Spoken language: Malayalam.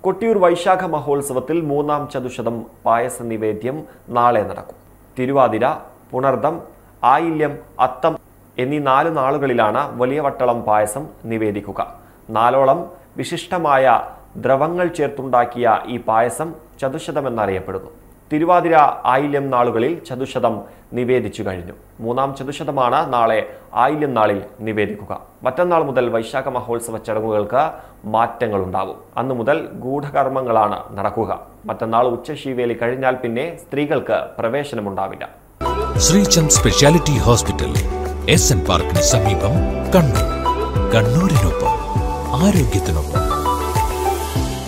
കൊട്ടിയൂർ വൈശാഖ മഹോത്സവത്തിൽ മൂന്നാം ചതുശതം പായസ നിവേദ്യം നാളെ നടക്കും തിരുവാതിര പുണർദം ആയില്യം അത്തം എന്നീ നാല് നാളുകളിലാണ് വലിയ വട്ടളം പായസം നിവേദിക്കുക നാലോളം വിശിഷ്ടമായ ദ്രവങ്ങൾ ചേർത്തുണ്ടാക്കിയ ഈ പായസം ചതുശതം എന്നറിയപ്പെടുന്നു തിരുവാതിര ആയില്യം നാളുകളിൽ ചതുശതം നിവേദിച്ചു കഴിഞ്ഞു മൂന്നാം ചതുശതമാണ് നാളെ ആയില്യം നാളിൽ നിവേദിക്കുക മറ്റന്നാൾ മുതൽ വൈശാഖ മഹോത്സവ ചടങ്ങുകൾക്ക് മാറ്റങ്ങളുണ്ടാവും അന്നു മുതൽ ഗൂഢകർമ്മങ്ങളാണ് നടക്കുക മറ്റന്നാൾ ഉച്ചശീവേലി കഴിഞ്ഞാൽ പിന്നെ സ്ത്രീകൾക്ക് പ്രവേശനമുണ്ടാവില്ല Sreechand speciality hospital S N പാർക്കിന് സമീപം കണ്ണൂർ കണ്ണൂരിനൊപ്പം ആരോഗ്യത്തിനൊപ്പം